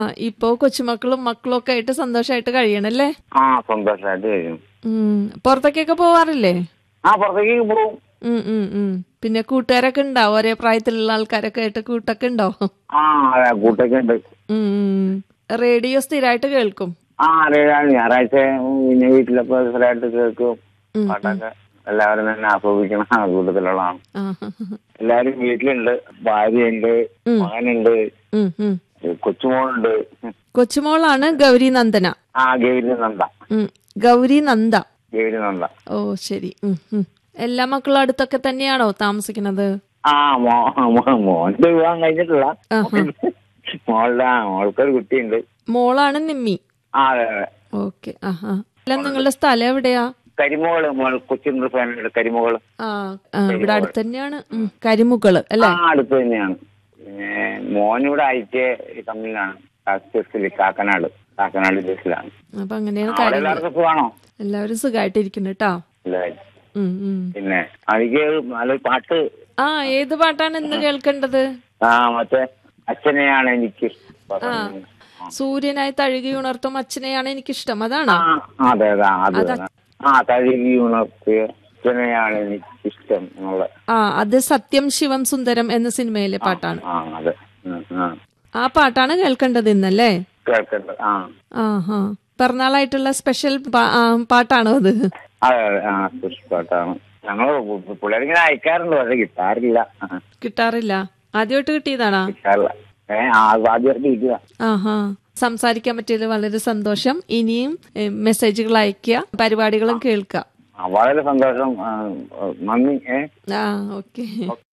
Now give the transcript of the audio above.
ആ, ഇപ്പോ കൊച്ചുമക്കളും മക്കളും ഒക്കെ ആയിട്ട് സന്തോഷമായിട്ട് കഴിയണല്ലേ ആ സന്തോഷമായിട്ട് കഴിയും ഉം. പുറത്തേക്കൊക്കെ പോവാറില്ലേ ആ പുറത്തേക്ക് പോകും ഉം, ഉം, ഉം. പിന്നെ കൂട്ടുകാരൊക്കെ ഉണ്ടാവും ഒരേ പ്രായത്തിലുള്ള ആൾക്കാരൊക്കെ ആയിട്ട് കൂട്ടൊക്കെ ഉണ്ടോ ആ അതെ കൂട്ടൊക്കെ ഉണ്ട് ഉം, ഉം. റേഡിയോ സ്ഥിരമായിട്ട് കേൾക്കും ആ അറിയാം ഞായറാഴ്ച പിന്നെ വീട്ടിലൊക്കെ സ്ഥലമായിട്ട് കേൾക്കും ഉം, പാട്ടൊക്കെ എല്ലാവരും തന്നെ ആസ്വദിക്കണ കൂട്ടത്തിലുള്ളതാണ് ആ, എല്ലാരും വീട്ടിലുണ്ട് ഭാര്യയുണ്ട് ഉം. മകനുണ്ട് ഉം, ഉം. കൊച്ചുമോളുണ്ട് കൊച്ചുമോളാണ് ഗൗരി നന്ദന ആ ഗൗരി നന്ദ ഉം. ഗൗരി നന്ദ ഗൗരി നന്ദ ഓ ശരി ഉം, ഉം. എല്ലാ മക്കളും അടുത്തൊക്കെ തന്നെയാണോ താമസിക്കുന്നത് ആ മോ മോ- മോന്റെ വിവാഹം കഴിഞ്ഞിട്ടില്ല ആഹാ. മോളുടെ ആ മോൾക്കൊരു കുട്ടിയുണ്ട് മോളാണ് നിമ്മി ആ അതെ അതെ ഓക്കെ ആഹാ അല്ല നിങ്ങളുടെ സ്ഥലം എവിടെയാ കരിമോള് മോൾ കൊച്ചിൻ ഫാമിലിയുടെ കരിമോള് ആ ആ, ഇവിടെ അടുത്ത് തന്നെയാണ് ഉം, കരിമുകള് അല്ലെ ആ അടുത്ത് തന്നെയാണ് പിന്നെ മോനിവിടെ ഐ ടി കമ്പനിയിലാണ് ബസ്സിൽ കാക്കനാട് കാക്കനാട് ബസ്സിലാണ് അപ്പൊ അങ്ങനെയാണ് അവിടെ കാര്യങ്ങൾ എല്ലാവർക്കും സുഖമാണോ എല്ലാവരും സുഖമായിട്ടിരിക്കുന്നു കേട്ടോ എല്ലാവരും ഉം, ഉം. പിന്നെ എനിക്ക് നല്ലൊരു പാട്ട് ആ ഏത് പാട്ടാണ് ഇന്ന് കേൾക്കേണ്ടത് ആ മറ്റേ അച്ഛനെയാണ് എനിക്ക് ആ സൂര്യനായി തഴുകി ഉണർത്തും അച്ഛനെയാണ് എനിക്കിഷ്ടം അതാണോ ആ അതെ അതെ അത് തന്നെ. ആ തഴുകി ഉണർത്തിയ അച്ഛനെയാണ് എനിക്ക് ഇഷ്ടം എന്നുള്ള ആ അത് സത്യം ശിവം സുന്ദരം എന്ന സിനിമയിലെ പാട്ടാണ് ആ അതെ ഉം, ആ ആ പാട്ടാണ് കേൾക്കേണ്ടത് ഇന്നല്ലേ കേൾക്കണ്ട ആ ആഹാ പിറന്നാളായിട്ടുള്ള സ്പെഷ്യൽ പാ- ആ, പാട്ടാണോ അത് അതെ അതെ ആ പാട്ടാണ് ഞങ്ങള് പിള്ളേരിങ്ങനെ അയക്കാറുണ്ട് പക്ഷെ കിട്ടാറില്ല കിട്ടാറില്ല ആദ്യമായിട്ട് കിട്ടിയതാണാ കിട്ടാറില്ല ഏ ആ ആദ്യമായിട്ട് കിട്ടുക ആഹാ സംസാരിക്കാൻ പറ്റിയതിൽ വളരെ സന്തോഷം ഇനിയും എ, മെസ്സേജുകൾ അയക്കുക പരിപാടികളും കേൾക്കുക ആ, വളരെ സന്തോഷം ആ, നന്ദി ഏ ആ ഓക്കെ